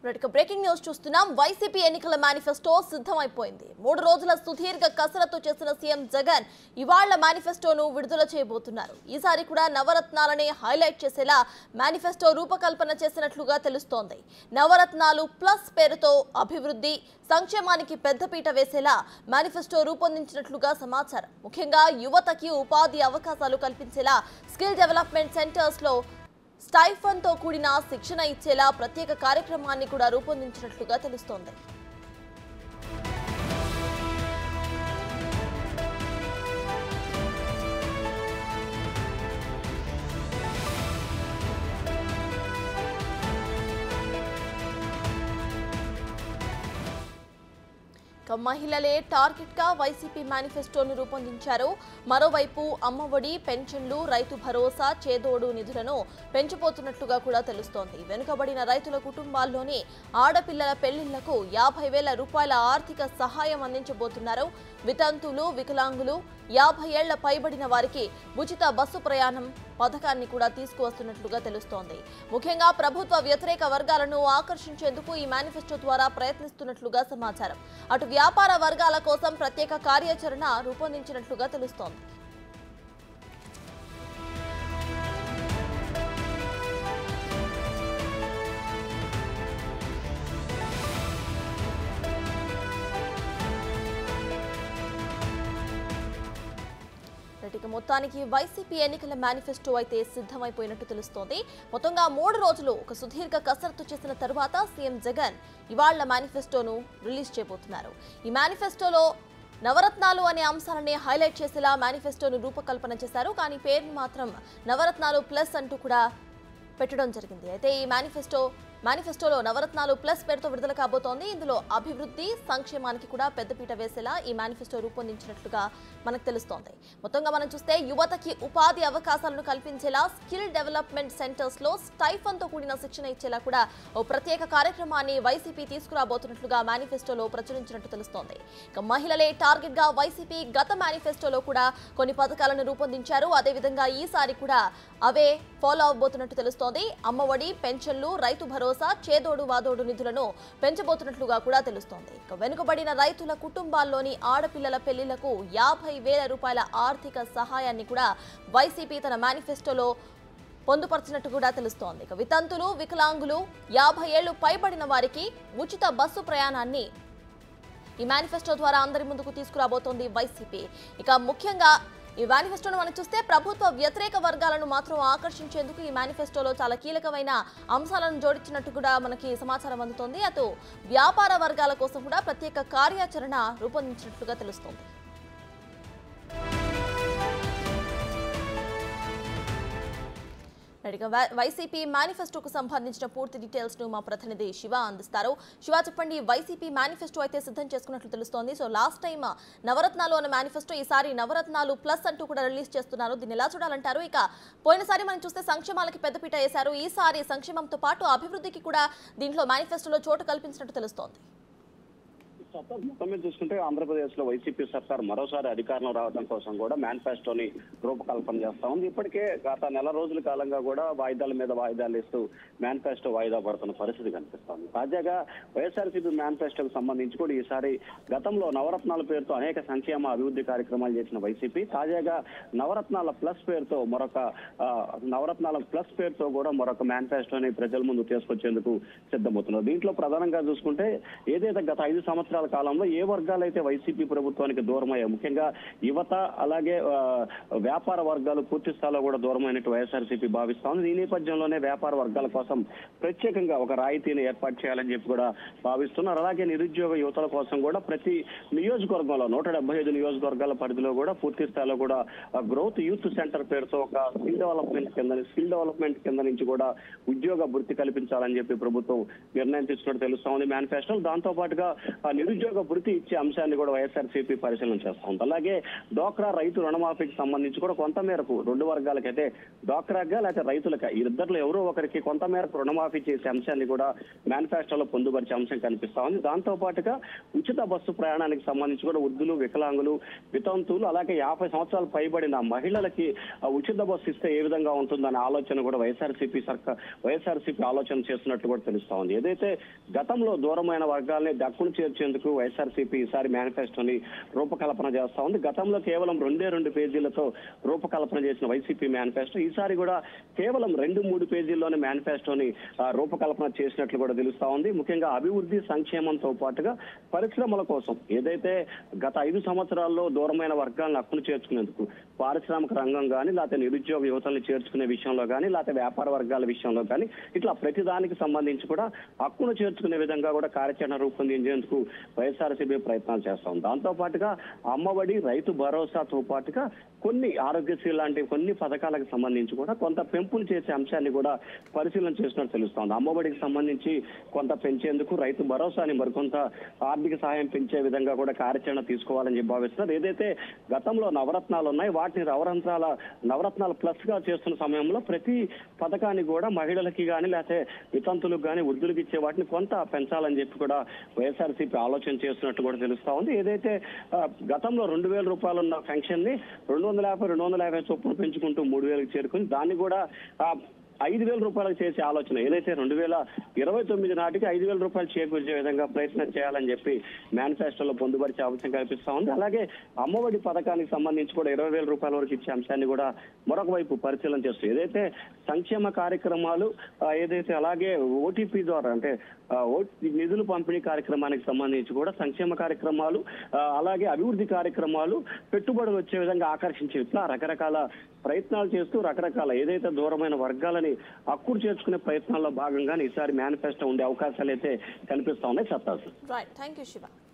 ఇక breaking news చూస్తున్నాం YCP ఎన్నికల మేనిఫెస్టో సిద్ధమైపోయింది మూడు రోజుల సుదీర్ఘ కసరత్తు చేసిన సీఎం జగన్ ఇవాళ్ల మేనిఫెస్టోను విడుదల చేయబోతున్నారు ఈసారి కూడా నవరత్నాలని హైలైట్ చేసేలా మేనిఫెస్టో రూపకల్పన చేసినట్లుగా తెలుస్తోంది నవరత్నాలు ప్లస్ పేరుతో అభివృద్ధి సంక్షేమానికి పెద్దపీట వేసేలా మేనిఫెస్టో రూపొందించినట్లుగా సమాచారం ముఖ్యంగా యువతకి ఉపాధి అవకాశాలు కల్పించేలా స్కిల్ డెవలప్మెంట్ సెంటర్స్ లో స్టైఫన్ తో కూడిన శిక్షణ ఇచ్చేలా ప్రత్యేక కార్యక్రమాన్ని కూడా రూపొందించినట్లుగా తెలుస్తోంది ఇక మహిళలే టార్గెట్ గా వైసీపీ మేనిఫెస్టోను రూపొందించారు మరోవైపు అమ్మఒడి పెన్షన్లు రైతు భరోసా చేదోడు నిధులను పెంచిపోతున్నట్లుగా కూడా తెలుస్తోంది వెనుకబడిన రైతుల కుటుంబాల్లోని ఆడపిల్లల పెళ్లిళ్లకు యాభై వేల రూపాయల ఆర్థిక సహాయం అందించబోతున్నారు వితంతులు వికలాంగులు యాభై ఏళ్ల పైబడిన వారికి ఉచిత బస్సు ప్రయాణం పథకాన్ని కూడా తీసుకువస్తున్నట్లుగా తెలుస్తోంది ముఖ్యంగా ప్రభుత్వ వ్యతిరేక వర్గాలను ఆకర్షించేందుకు ఈ మేనిఫెస్టో ద్వారా ప్రయత్నిస్తున్నట్లుగా సమాచారం అటు వ్యాపార వర్గాల కోసం ప్రత్యేక కార్యాచరణ రూపొందించినట్లుగా తెలుస్తోంది ఇక మొత్తానికి వైసీపీ ఎన్నికల మేనిఫెస్టో అయితే సిద్ధమైపోయినట్టు తెలుస్తోంది మొత్తంగా మూడు రోజులు ఒక సుదీర్ఘ కసరత్తు చేసిన తరువాత సీఎం జగన్ ఇవాళ్ల మేనిఫెస్టోను రిలీజ్ చేయబోతున్నారు ఈ మేనిఫెస్టోలో నవరత్నాలు అనే అంశాలని హైలైట్ చేసేలా మేనిఫెస్టోను రూపకల్పన చేశారు కానీ పేరును మాత్రం నవరత్నాలు ప్లస్ అంటూ కూడా పెట్టడం జరిగింది అయితే ఈ మేనిఫెస్టో మేనిఫెస్టోలో నవరత్నాలు ప్లస్ పేరుతో విడుదల కాబోతోంది ఇందులో అభివృద్ధి సంక్షేమానికి కూడా పెద్దపీట వేసేలా ఈ మేనిఫెస్టో రూపొందించినట్లుగా మనకు తెలుస్తోంది మొత్తంగా మనం చూస్తే యువతకి ఉపాధి అవకాశాలను కల్పించేలా స్కిల్ డెవలప్మెంట్ సెంటర్స్ లో స్టైఫన్ తో కూడిన శిక్షణ ఇచ్చేలా కూడా ఓ ప్రత్యేక కార్యక్రమాన్ని వైసీపీ తీసుకురాబోతున్నట్లుగా మేనిఫెస్టోలో ప్రచురించినట్టు తెలుస్తోంది ఇక మహిళలే టార్గెట్ గా వైసీపీ గత మేనిఫెస్టోలో కూడా కొన్ని పథకాలను రూపొందించారు అదేవిధంగా ఈసారి కూడా అవే ఫాలో అవబోతున్నట్టు తెలుస్తోంది అమ్మఒడి పెన్షన్లు రైతు భరోసా చేదోడు వాదోడు నిధులను పెంచబోతున్నట్లుగా కూడా తెలుస్తోంది ఇక వెనుకబడిన రైతుల కుటుంబాల్లోని ఆడపిల్లల పెళ్లిళ్లకు యాభై వేల రూపాయల ఆర్థిక సహాయాన్ని కూడా వైసీపీ తన మేనిఫెస్టోలో పొందుపరిచినట్టు కూడా తెలుస్తోంది ఇక వితంతులు వికలాంగులు యాభై ఏళ్లు పైబడిన వారికి ఉచిత బస్సు ప్రయాణాన్ని ఈ మేనిఫెస్టో ద్వారా అందరి ముందుకు తీసుకురాబోతోంది వైసీపీ ఇక ముఖ్యంగా ఈ మేనిఫెస్టోను మనం చూస్తే ప్రభుత్వ వ్యతిరేక వర్గాలను మాత్రం ఆకర్షించేందుకు ఈ మేనిఫెస్టోలో చాలా కీలకమైన అంశాలను జోడించినట్టు కూడా మనకి సమాచారం అందుతోంది అటు వ్యాపార వర్గాల కోసం కూడా ప్రత్యేక కార్యాచరణ రూపొందించినట్లుగా తెలుస్తోంది రైట్, ఇక వై- వైసీపీ మేనిఫెస్టోకు సంబంధించిన పూర్తి డీటెయిల్స్ ను మా ప్రతినిధి శివ అందిస్తారు శివ చెప్పండి వైసీపీ మేనిఫెస్టో అయితే సిద్ధం చేసుకున్నట్లు తెలుస్తోంది సో లాస్ట్ టైం నవరత్నాలు అన్న మేనిఫెస్టో ఈసారి నవరత్నాలు ప్లస్ అంటూ కూడా రిలీజ్ చేస్తున్నారు దీన్ని ఎలా చూడాలంటారు ఇక పోయినసారి మనం చూస్తే సంక్షేమాలకి పెద్దపీట వేశారు ఈసారి సంక్షేమంతో పాటు అభివృద్ధికి కూడా దీంట్లో మేనిఫెస్టోలో చోటు కల్పించినట్టు తెలుస్తోంది సర్కార్ మొత్తం మీద చూసుకుంటే ఆంధ్రప్రదేశ్ లో వైసీపీ సర్కార్ మరోసారి అధికారంలో రావడం కోసం కూడా మేనిఫెస్టోని రూపకల్పన చేస్తా ఉంది ఇప్పటికే గత నెల రోజుల కాలంగా కూడా వాయిదాల మీద వాయిదాలు ఇస్తూ మేనిఫెస్టో వాయిదా పడుతున్న పరిస్థితి కనిపిస్తోంది తాజాగా వైఎస్ఆర్సీపీ మేనిఫెస్టోకి సంబంధించి కూడా ఈసారి గతంలో నవరత్నాల పేరుతో అనేక సంక్షేమ అభివృద్ధి కార్యక్రమాలు చేసిన వైసీపీ తాజాగా నవరత్నాల ప్లస్ పేరుతో మరొక ఆ, నవరత్నాల ప్లస్ పేరుతో కూడా మరొక మేనిఫెస్టోని ప్రజల ముందు తీసుకొచ్చేందుకు సిద్ధమవుతున్నారు దీంట్లో ప్రధానంగా చూసుకుంటే ఏదైతే గత ఐదు సంవత్సరాల కాలంలో ఏ వర్గాలైతే వైసీపీ ప్రభుత్వానికి దూరమయ్యాయి ముఖ్యంగా యువత అలాగే ఆ, వ్యాపార వర్గాలు పూర్తి స్థాయిలో కూడా దూరమైనట్టు వైఎస్ఆర్సీపీ భావిస్తోంది ఈ నేపథ్యంలోనే వ్యాపార వర్గాల కోసం ప్రత్యేకంగా ఒక రాయితీని ఏర్పాటు చేయాలని చెప్పి కూడా భావిస్తున్నారు అలాగే నిరుద్యోగ యువతల కోసం కూడా ప్రతి నియోజకవర్గంలో నూట డెబ్బై ఐదు నియోజకవర్గాల పరిధిలో కూడా పూర్తి స్థాయిలో కూడా గ్రోత్ యూత్ సెంటర్ పేరుతో ఒక స్కిల్ డెవలప్మెంట్ కింద స్కిల్ డెవలప్మెంట్ కింద నుంచి కూడా ఉద్యోగ భృతి కల్పించాలని చెప్పి ప్రభుత్వం నిర్ణయం తీసుకున్నట్టు తెలుస్తా ఉంది మేనిఫెస్టో దాంతో పాటుగా ఆ, నిరుద్యోగ భృతి ఇచ్చే అంశాన్ని కూడా వైఎస్ఆర్సీపీ పరిశీలన చేస్తా ఉంది అలాగే డోక్రా రైతు రుణమాఫీకి సంబంధించి కూడా కొంత మేరకు రెండు వర్గాలకైతే డోక్రాగా లేకపోతే రైతులకి ఈ ఇద్దరిలో ఎవరో ఒకరికి కొంత మేరకు రుణమాఫీ చేసే అంశాన్ని కూడా మేనిఫెస్టోలో పొందుపరిచే అంశం కనిపిస్తా ఉంది దాంతో పాటుగా ఉచిత బస్సు ప్రయాణానికి సంబంధించి కూడా వృద్ధులు వికలాంగులు వితంతువులు అలాగే యాభై సంవత్సరాలు పైబడిన మహిళలకి ఆ, ఉచిత బస్సు ఇస్తే ఏ విధంగా ఉంటుందనే ఆలోచన కూడా వైఎస్ఆర్సీపీ సర్కార్ వైఎస్ఆర్సీపీ ఆలోచన చేస్తున్నట్టు కూడా తెలుస్తా ఉంది ఏదైతే గతంలో దూరమైన వర్గాల్ని దక్కును చేర్చేందుకు వైఎస్ఆర్సీపీ ఈసారి మేనిఫెస్టోని రూపకల్పన చేస్తా ఉంది గతంలో కేవలం రెండే రెండు పేజీలతో రూపకల్పన చేసిన వైసీపీ మేనిఫెస్టో ఈసారి కూడా కేవలం రెండు మూడు పేజీల్లోనే మేనిఫెస్టోని ఆ, రూపకల్పన చేసినట్లు కూడా తెలుస్తా ఉంది ముఖ్యంగా అభివృద్ధి సంక్షేమంతో పాటుగా పరిశ్రమల కోసం ఏదైతే గత ఐదు సంవత్సరాల్లో దూరమైన వర్గాలను హక్కును చేర్చుకునేందుకు పారిశ్రామిక రంగం కానీ లేకపోతే నిరుద్యోగ యువతల్ని చేర్చుకునే విషయంలో కానీ లేకపోతే వ్యాపార వర్గాల విషయంలో కానీ ఇట్లా ప్రతి దానికి సంబంధించి కూడా హక్కును చేర్చుకునే విధంగా కూడా కార్యాచరణ రూపొందించేందుకు వైఎస్ఆర్సీపీ ప్రయత్నాలు చేస్తాం దాంతో పాటుగా అమ్మఒడి రైతు భరోసాతో పాటుగా కొన్ని ఆరోగ్యశ్రీ లాంటి కొన్ని పథకాలకు సంబంధించి కూడా కొంత పెంపులు చేసే అంశాన్ని కూడా పరిశీలన చేసినట్టు తెలుస్తోంది అమ్మఒడికి సంబంధించి కొంత పెంచేందుకు రైతు భరోసాని మరికొంత ఆర్థిక సహాయం పెంచే విధంగా కూడా కార్యాచరణ తీసుకోవాలని చెప్పి భావిస్తున్నారు ఏదైతే గతంలో నవరత్నాలు ఉన్నాయి వాటిని నవరత్నాల నవరత్నాల ప్లస్ గా చేస్తున్న సమయంలో ప్రతి పథకాన్ని కూడా మహిళలకి కానీ లేకపోతే వితంతులకు కానీ వృద్ధులకు ఇచ్చే వాటిని కొంత పెంచాలని చెప్పి కూడా వైఎస్ఆర్సీపీ ఆలోచన చేస్తున్నట్టు కూడా తెలుస్తా ఉంది ఏదైతే ఆ, గతంలో రెండు వేల రూపాయలు ఉన్న పెన్షన్ ని రెండు వందల యాభై రెండు వందల యాభై చొప్పున పెంచుకుంటూ మూడు వేలకు చేరుకుని దాన్ని కూడా ఆ, ఐదు వేల రూపాయలకు చేసే ఆలోచన ఏదైతే రెండు వేల ఇరవై తొమ్మిది నాటికి ఐదు వేల రూపాయలు చేకూర్చే విధంగా ప్రయత్నం చేయాలని చెప్పి మేనిఫెస్టోలో పొందుపరిచే అవసరం కల్పిస్తా ఉంది అలాగే అమ్మఒడి పథకానికి సంబంధించి కూడా ఇరవై వేల రూపాయల వరకు ఇచ్చే అంశాన్ని కూడా మరొక వైపు పరిశీలన చేస్తుంది ఏదైతే సంక్షేమ కార్యక్రమాలు ఆ, ఏదైతే అలాగే ఓటీపీ ద్వారా అంటే ఆ, ఓ- నిధులు పంపిణీ కార్యక్రమానికి సంబంధించి కూడా సంక్షేమ కార్యక్రమాలు ఆ, అలాగే అభివృద్ధి కార్యక్రమాలు పెట్టుబడులు వచ్చే విధంగా ఆకర్షించే ఇట్లా రకరకాల ప్రయత్నాలు చేస్తూ రకరకాల ఏదైతే దూరమైన వర్గాలని అక్కుడు చేర్చుకునే ప్రయత్నాల్లో భాగంగా ఈసారి మేనిఫెస్టో ఉండే అవకాశాలు అయితే కనిపిస్తా ఉన్నాయి సత్తాసు రైట్ థ్యాంక్ యూ శివ